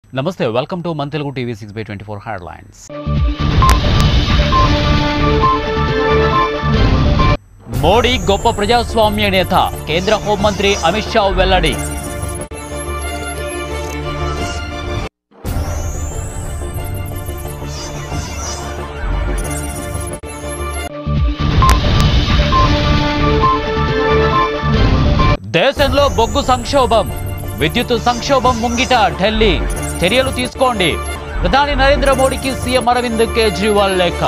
నమస్తే welcome to మన Telugu TV six by twenty four headlines Modi గొప్ప ప్రజాస్వామ్య నేత కేంద్ర హోంమంత్రి అమిత్ షా వెల్లడి దేశంలో బొగ్గు సంక్షోభం విద్యుత్ సంక్షోభం ముంగిట ఢిల్లీ చర్యలు తీసుకోండి ప్రధాని నరేంద్ర మోడీకి సీఎం అరవింద్ కేజ్రీవాల్ లేఖ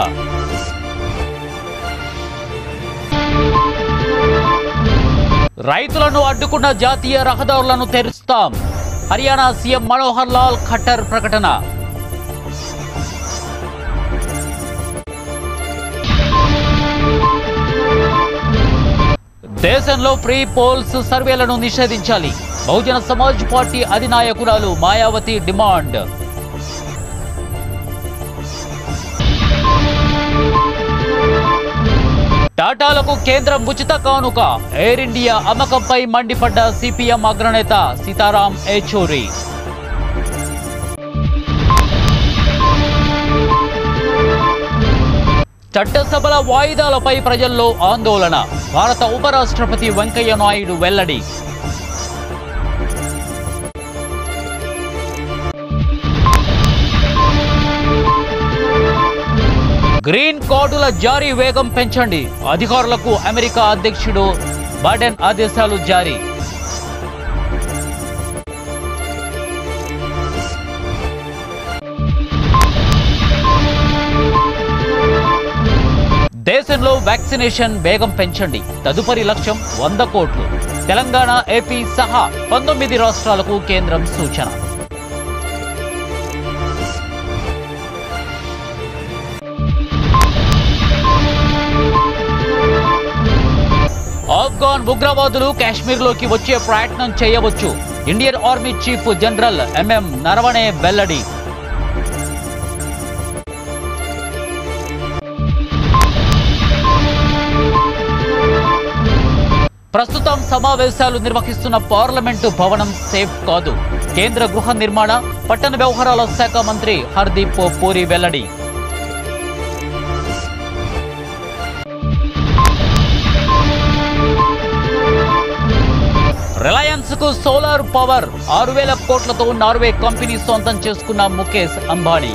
రైతులను అడ్డుకున్న జాతీయ రహదారులను తెరుస్తాం హర్యానా సీఎం మనోహర్ లాల్ ఖట్టర్ ప్రకటన దేశంలో ఫ్రీ పోల్స్ సర్వేలను నిషేధించాలి బహుజన సమాజ్ పార్టీ అధినాయకురాలు మాయావతి డిమాండ్ టాటాలకు కేంద్రం ఉచిత కానుక ఎయిర్ ఇండియా అమ్మకంపై మండిపడ్డ సిపిఎం అగ్రనేత సీతారాం ఏచూరి చట్టసభల వాయిదాలపై ప్రజల్లో ఆందోళన భారత ఉపరాష్ట్రపతి వెంకయ్య నాయుడు వెల్లడి గ్రీన్ కార్డుల జారీ వేగం పెంచండి అధికారులకు అమెరికా అధ్యక్షుడు బైడెన్ ఆదేశాలు జారీ దేశంలో వ్యాక్సినేషన్ వేగం పెంచండి తదుపరి లక్ష్యం వంద కోట్లు తెలంగాణ ఏపీ సహా పంతొమ్మిది రాష్ట్రాలకు కేంద్రం సూచన ఆఫ్ఘాన్ ఉగ్రవాదులు కాశ్మీర్లోకి వచ్చే ప్రయత్నం చేయవచ్చు Indian army chief general M M Naravane వెల్లడి ప్రస్తుతం సమావేశాలు నిర్వహిస్తున్న పార్లమెంటు భవనం సేఫ్ కాదు కేంద్ర గృహ నిర్మాణ పట్టణ వ్యవహారాల శాఖ మంత్రి హర్దీప్ పూరి వెల్లడి రిలయన్స్ కు సోలార్ పవర్ ఆరు వేల కోట్లతో నార్వే కంపెనీ సొంతం చేసుకున్న ముఖేష్ అంబానీ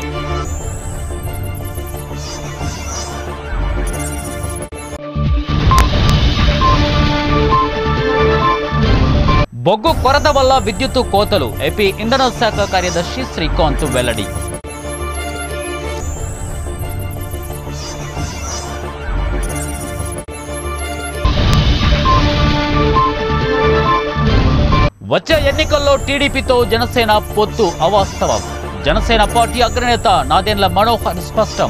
బొగ్గు కొరత వల్ల విద్యుత్తు కోతలు ఏపీ ఇంధన శాఖ కార్యదర్శి శ్రీకాంత్ వెల్లడి వచ్చే ఎన్నికల్లో టీడీపీతో జనసేన పొత్తు అవాస్తవం జనసేన పార్టీ అగ్రనేత నాదెండ్ల మనోహర్ స్పష్టం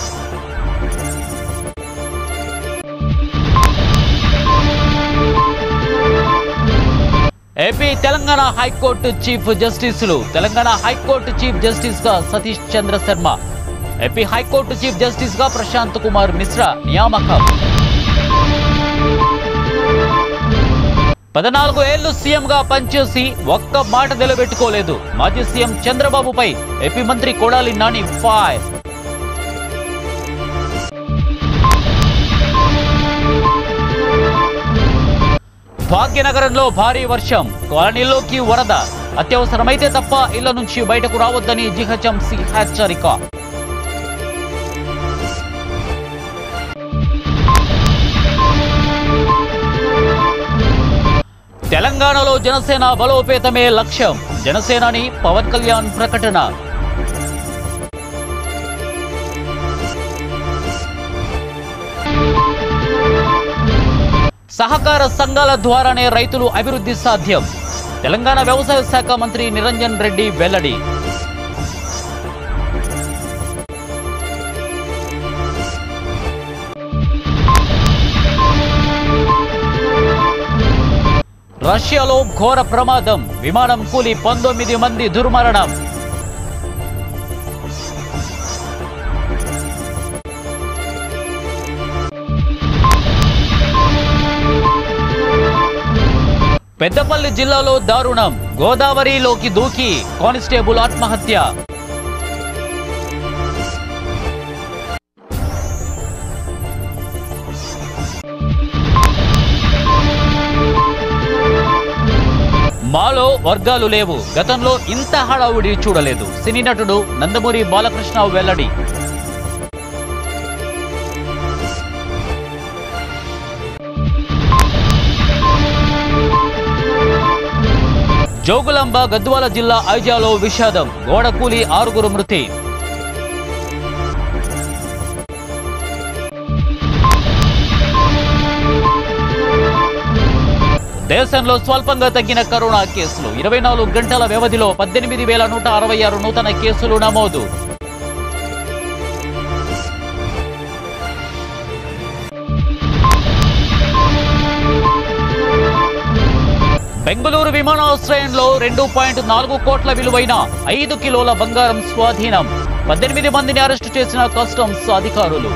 ఏపీ తెలంగాణ హైకోర్టు చీఫ్ జస్టిస్లు తెలంగాణ హైకోర్టు చీఫ్ జస్టిస్ గా Satish Chandra Sharma AP high court chief justice గా ప్రశాంత్ కుమార్ మిశ్రా నియామకం పద్నాలుగు ఏళ్లు సీఎం గా పనిచేసి ఒక్క మాట నిలబెట్టుకోలేదు మాజీ సీఎం చంద్రబాబుపై ఏపీ మంత్రి కొడాలి నాని ఫైర్ భాగ్యనగరంలో భారీ వర్షం కాలనీలోకి వరద అత్యవసరమైతే తప్ప ఇళ్ల నుంచి బయటకు రావద్దని జిహెచ్ఎంసీ హెచ్చరిక తెలంగాణలో జనసేన బలోపేతమే లక్ష్యం జనసేనాని పవన్ కళ్యాణ్ ప్రకటన సహకార సంఘాల ద్వారానే రైతులు అభివృద్ధి సాధ్యం తెలంగాణ వ్యవసాయ శాఖ మంత్రి నిరంజన్ రెడ్డి వెల్లడి రష్యాలో ఘోర ప్రమాదం విమానం కూలి పంతొమ్మిది మంది దుర్మరణం పెద్దపల్లి జిల్లాలో దారుణం గోదావరిలోకి దూకి కానిస్టేబుల్ ఆత్మహత్య మాలో వర్గాలు లేవు గతంలో ఇంత హడావుడి చూడలేదు సినీ నటుడు నందమూరి బాలకృష్ణ వెల్లడి జోగులాంబ గద్వాల జిల్లా ఐజాలో విషాదం గోడకూలి ఆరుగురు మృతి దేశంలో స్వల్పంగా తగ్గిన కరోనా కేసులు ఇరవై నాలుగు గంటల వ్యవధిలో పద్దెనిమిది వేల నూట అరవై ఆరు నూతన కేసులు నమోదు బెంగళూరు విమానాశ్రయంలో రెండు పాయింట్ నాలుగు కోట్ల విలువైన ఐదు కిలోల బంగారం స్వాధీనం పద్దెనిమిది మందిని అరెస్టు చేసిన కస్టమ్స్ అధికారులు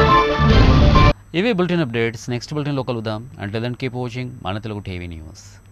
ఇవి బులెటిన్ అప్డేట్స్ నెక్స్ట్ బులెటిన్లో కలుద్దాం అండ్ దెన్ కీప్ వాచింగ్ మన తెలుగు టీవీ న్యూస్